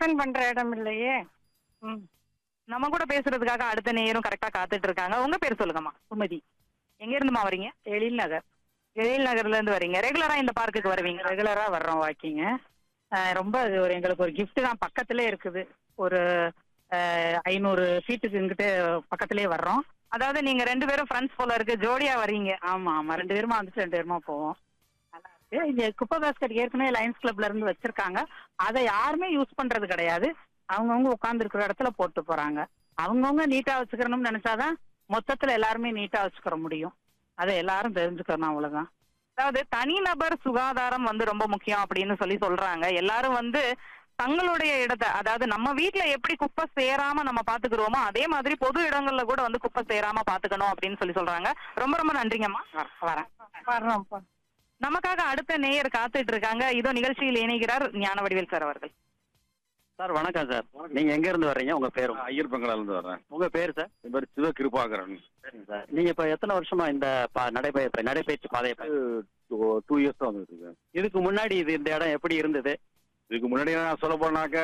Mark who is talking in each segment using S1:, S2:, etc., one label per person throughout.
S1: tiffin பண்ற இடம் இல்லையே ம்
S2: நம்ம கூட பேசுறதுக்காக அடுத்த நேரம் கரெக்டா காத்துட்டு இருக்காங்க உங்க பேர் சொல்லுங்கம்மா சுமதி எங்க இருந்துமா வரீங்க
S1: எழில் நகர்
S2: எழில் நகர்ல இருந்து வரீங்க ரெகுலரா இந்த பார்க்குக்கு வருவீங்க
S1: ரெகுலரா வர்றோம் வாக்கிங்க ரொம்ப அது ஒரு எங்களுக்கு ஒரு gift தான் பக்கத்திலே இருக்குது ஒரு ஐநூறு ஃபீட்டுக்கு இங்கிட்டு பக்கத்திலே வர்றோம்
S2: அதாவது நீங்க ரெண்டு பேரும் ஃப்ரெண்ட்ஸ் போல இருக்கு ஜோடியா வரீங்க
S1: ஆமா ஆமா ரெண்டு பேருமா வந்துட்டு ரெண்டு பேருமா போவோம் நல்லா இருக்கு இங்க குப்பை பாஸ்கெட் ஏற்கனவே லைன்ஸ் கிளப்ல இருந்து வச்சிருக்காங்க அதை யாருமே யூஸ் பண்றது கிடையாது அவங்கவுங்க உட்கார்ந்து இருக்கிற இடத்துல போட்டு போறாங்க அவங்கவுங்க நீட்டா வச்சுக்கணும்னு நினைச்சாதான் மொத்தத்துல எல்லாருமே நீட்டா வச்சுக்கிற முடியும் அதை எல்லாரும் தெரிஞ்சுக்கணும் அவ்வளவுதான்
S2: அதாவது தனிநபர் சுகாதாரம் வந்து ரொம்ப முக்கியம் அப்படின்னு சொல்லி சொல்றாங்க எல்லாரும் வந்து தங்களுடைய இடத்தை அதாவது நம்ம வீட்ல எப்படி குப்பை சேராம நம்ம பாத்துக்கிறோமோ அதே மாதிரி பொது இடங்கள்ல கூட வந்து குப்பை சேராம பாத்துக்கணும் அப்படின்னு சொல்லி சொல்றாங்க ரொம்ப ரொம்ப நன்றிங்கம்மா
S1: வரேன் வர்றோம்
S2: நமக்காக அடுத்த நேயர் காத்துட்டு இருக்காங்க இதோ நிகழ்ச்சியில் இணைகிறார் ஞான வடிவேல் சார் அவர்கள்
S3: சார் வணக்கம் சார் நீங்க எங்க இருந்து வர்றீங்க உங்க பேரும்
S4: ஐயர் பங்களால இருந்து வர்றேன்
S3: உங்க பேர் சார்
S4: என் பேர் சிவ கிருபாகரன்
S3: சரிங்க சார் நீங்க இப்ப எத்தனை வருஷமா இந்த பா- நடைபய நடைபயிற்சி பாதையை பயணம்
S4: டூ இயர்ஸ் தான் வந்துட்டு இருக்கேன்
S3: இதுக்கு முன்னாடி இது இந்த இடம் எப்படி இருந்தது
S4: இதுக்கு முன்னாடி நான் சொல்ல போனாக்க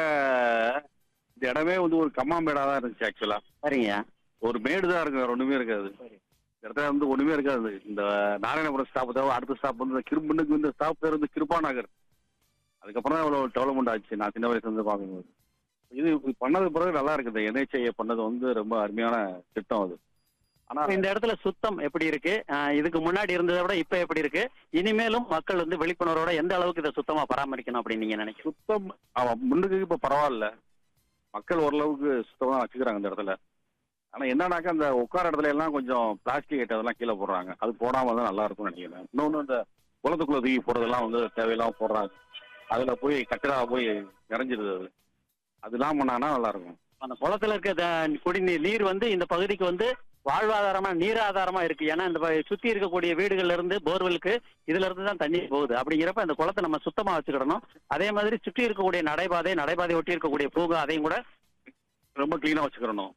S4: இந்த இடமே வந்து ஒரு கம்மாமேடா தான் இருந்துச்சு ஆக்சுவலா
S3: சரிங்க
S4: ஒரு மேடு தான் இருக்கு வேற ஒண்ணுமே இருக்காது இந்த இடத்துல வந்து ஒண்ணுமே இருக்காது இந்த நாராயணபுரம் ஸ்டாப் தவிர அடுத்த ஸ்டாப் வந்து இந்த கிரும்புனுக்கு இந்த ஸ்டாப் பேர் வந்து கிருபா நகர் அதுக்கப்புறம் தான் இவ்வளவு டெவலப்மெண்ட் ஆச்சு நான் சின்ன வயசுல இருந்து பார்க்கும்போது இது இப்படி பண்ணது பிறகு நல்லா இருக்குது என்ஹெச்ஐ பண்ணது வந்து ரொம்ப அருமையான திட்டம் அது ஆனா
S3: இந்த இடத்துல சுத்தம் எப்படி இருக்கு ஆஹ் இதுக்கு முன்னாடி இருந்ததை விட இப்ப எப்படி இருக்கு இனிமேலும் மக்கள் வந்து விழிப்புணர்வோட எந்த அளவுக்கு இதை சுத்தமா பராமரிக்கணும் அப்படின்னு நீங்க நினைக்கிறீங்க
S4: சுத்தம் அவன் முன்னுக்கு இப்ப பரவாயில்ல மக்கள் ஓரளவுக்கு சுத்தமா வச்சுக்கிறாங்க இந்த இடத்துல ஆனா என்னன்னாக்கா அந்த உட்கார இடத்துல எல்லாம் கொஞ்சம் பிளாஸ்டிக் ஐட்டம் எல்லாம் கீழே போடுறாங்க அது போடாம தான் நல்லா இருக்கும்னு நினைக்கிறேன் இன்னொன்னு இந்த குளத்துக்குள்ள தூக்கி போடுறதெல்லாம் வந்து தேவையில்லாம போடுறாங்க அதுல போய் கச்சரா போய் நிறைஞ்சிருது அது அது இல்லாம பண்ணாங்கன்னா நல்லா இருக்கும்
S3: அந்த குளத்துல இருக்க த- குடிநீர் நீர் வந்து இந்த பகுதிக்கு வந்து வாழ்வாதாரமா நீராதாரமா இருக்கு ஏன்னா இந்த ப- சுத்தி இருக்கக்கூடிய வீடுகள்ல இருந்து போர்வெலுக்கு இதுல இருந்து தான் தண்ணி போகுது அப்படிங்கிறப்ப அந்த குளத்தை நம்ம சுத்தமா வச்சுக்கிடணும் அதே மாதிரி சுற்றி இருக்கக்கூடிய நடைபாதை நடைபாதை ஒட்டி இருக்கக்கூடிய பூங்கா அதையும் கூட
S4: ரொம்ப கிளீனா வச்சுக்கிறணும்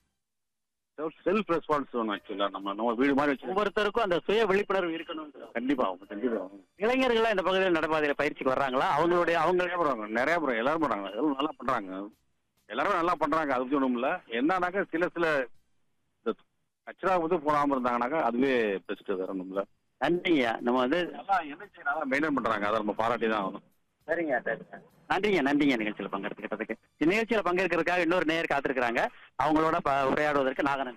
S4: செல்ஃப் ரெஸ்பான்ஸ் வேணும் ஆக்சுவலா நம்ம நம்ம வீடு மாதிரி வச்சு
S3: ஒவ்வொருத்தருக்கும் அந்த சுய விழிப்புணர்வு இருக்கணும்
S4: கண்டிப்பா கண்டிப்பா
S3: இளைஞர்கள் இந்த பகுதியில் நடைபாதையில பயிற்சிக்கு வர்றாங்களா அவங்களுடைய அவங்க
S4: நிறைய போறாங்க நிறைய போறாங்க எல்லாரும் பண்றாங்க எல்லாரும் நல்லா பண்றாங்க எல்லாரும் நல்லா பண்றாங்க அது பத்தி ஒண்ணும் இல்ல என்னன்னாக்கா சில சில இந்த கச்சரா வந்து போடாம இருந்தாங்கன்னாக்கா அதுவே பெஸ்ட் வேற ஒண்ணும் இல்ல
S3: நன்றிங்க நம்ம வந்து
S4: நல்லா என்ன நல்லா மெயின்டைன் பண்றாங்க அதை நம்ம பாராட்டி தான் ஆகணும்
S3: சரிங்க சரிங்க நன்றிங்க நன்றிங்க நிகழ்ச்சியில் பங்கெடுத்துக்கிட்டதுக்கு இந்நிகழ்ச்சியில பங்கேற்கிறதுக்காக இன்னொரு நேயர் காத்திருக்கிறாங்க அவங்களோட ப- உரையாடுவதற்கு நாகனன்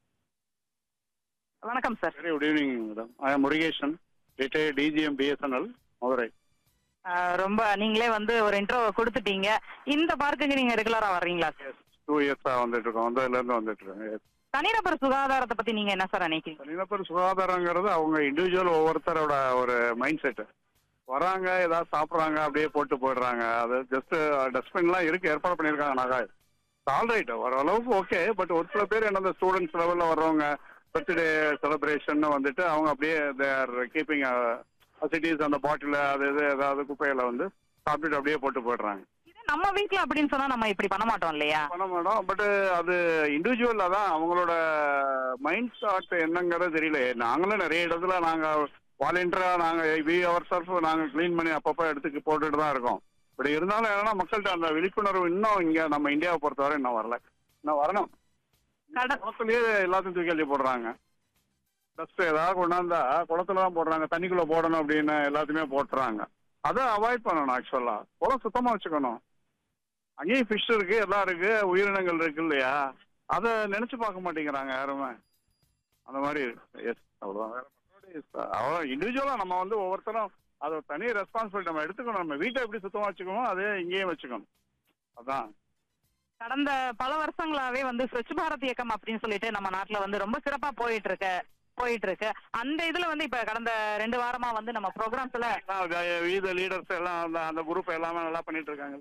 S2: வணக்கம் sir
S4: very good evening madam I am Murugesan retired DGM BSNL Madurai
S2: ah ரொம்ப நீங்களே வந்து ஒரு இன்ட்ரோ கொடுத்துட்டீங்க இந்த பார்க்குக்கு நீங்க ரெகுலரா வர்றீங்களா சார்
S4: டூ இயர்ஸா வந்துட்டு இருக்கோம் வந்ததுல இருந்து வந்துட்டு இருக்கோம்
S2: தனிநபர் சுகாதாரத்தை பத்தி நீங்க என்ன சார் நினைக்கிறீங்க
S4: தனிநபர் சுகாதாரங்கிறது அவங்க இண்டிவிஜுவல் ஒவ்வொருத்தரோட ஒரு மைண்ட் செட் வராங்க ஏதாவது சாப்பிட்றாங்க அப்படியே போட்டு போயிடுறாங்க அது ஜஸ்ட் டஸ்ட்பின்லாம் இருக்கு ஏற்பாடு பண்ணியிருக்காங்க நாங்க ஆல்ரைட் ஓரளவுக்கு ஓகே பட் ஒரு சில பேர் என்ன ஸ்டூடெண்ட்ஸ் லெவலில் வர்றவங்க பர்த்டே செலிப்ரேஷன் வந்துட்டு அவங்க அப்படியே தேர் கீப்பிங் சிட்டிஸ் அந்த பாட்டில் அது இது ஏதாவது குப்பைகளை வந்து சாப்பிட்டுட்டு அப்படியே போட்டு போயிடுறாங்க
S2: இது நம்ம வீட்ல அப்படின்னு சொன்னா நம்ம இப்படி பண்ண மாட்டோம் இல்லையா
S4: பண்ண மாட்டோம் பட் அது இண்டிவிஜுவலா தான் அவங்களோட மைண்ட் தாட் என்னங்கிறது தெரியல நாங்களும் நிறைய இடத்துல நாங்க வாலண்டியரா நாங்க வி அவர் செல்ஃப் நாங்க க்ளீன் பண்ணி அப்பப்போ எடுத்துக்கு போட்டுட்டு தான் இருக்கோம் பட் இருந்தாலும் என்னன்னா மக்கள்கிட்ட அந்த விழிப்புணர்வு இன்னும் இங்க நம்ம இந்தியாவை பொறுத்தவரை இன்னும் வரல இன்னும் வரணும்
S2: கட-
S4: குளத்துலயே எல்லாத்தையும் தூக்கி அள்ளி போடுறாங்க டஸ்ட் ஏதாவது கொண்டாந்தா குளத்துல தான் போடுறாங்க தண்ணிக்குள்ள போடணும் அப்படின்னு எல்லாத்தையுமே போட்டுறாங்க அதை அவாய்ட் பண்ணணும் ஆக்சுவலா குளம் சுத்தமா வச்சுக்கணும் அங்கேயும் ஃபிஷ் இருக்கு எல்லாம் இருக்கு உயிரினங்கள் இருக்கு இல்லையா அதை நினைச்சு பார்க்க மாட்டேங்கிறாங்க யாருமே அந்த மாதிரி எஸ் அவ்வளோதான் அவ்வளோ இண்டிவிஜுவலாக நம்ம வந்து ஒவ்வொருத்தரும் அதை தனி ரெஸ்பான்சிபிலிட்டி நம்ம எடுத்துக்கணும் நம்ம வீட்டை எப்படி சுத்தமாக வச்சுக்கணும் அதே இங்கேயும் வச்சுக்கணும் அதான்
S2: கடந்த பல வருஷங்களாவே வந்து ஸ்வச் பாரத் இயக்கம் அப்படின்னு சொல்லிட்டு நம்ம நாட்டுல வந்து ரொம்ப சிறப்பா போயிட்டு இருக்கு போயிட்டு இருக்கு அந்த இதுல வந்து இப்ப கடந்த ரெண்டு வாரமா வந்து நம்ம ப்ரோக்ராம்ஸ்ல
S4: வீத லீடர்ஸ் எல்லாம் அந்த அந்த குரூப் எல்லாமே நல்லா பண்ணிட்டு இருக்காங்க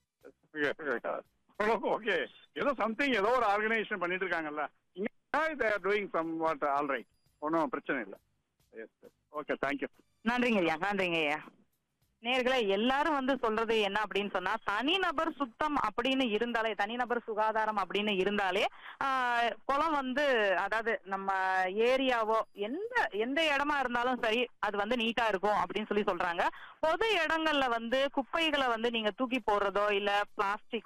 S4: இல்லையா ஓகே ஏதோ சம்திங் ஏதோ ஒரு ஆர்கனைசேஷன் பண்ணிட்டு இருக்காங்கல்ல இங்கே doing somewhat all right ஒன்றும் பிரச்சனை இல்லை எஸ் ஓகே தேங்க்யூ
S2: நன்றிங்க ஐயா நன்றிங்க ஐயா நேர்களே எல்லாரும் வந்து சொல்றது என்ன அப்படின்னு சொன்னா தனிநபர் சுத்தம் அப்படின்னு இருந்தாலே தனிநபர் சுகாதாரம் அப்படின்னு இருந்தாலே ஆஹ், குளம் வந்து அதாவது நம்ம ஏரியாவோ எந்த எந்த இடமா இருந்தாலும் சரி அது வந்து நீட்டா இருக்கும் அப்படின்னு சொல்லி சொல்றாங்க பொது இடங்கள்ல வந்து குப்பைகளை வந்து நீங்க தூக்கி போடுறதோ இல்ல பிளாஸ்டிக்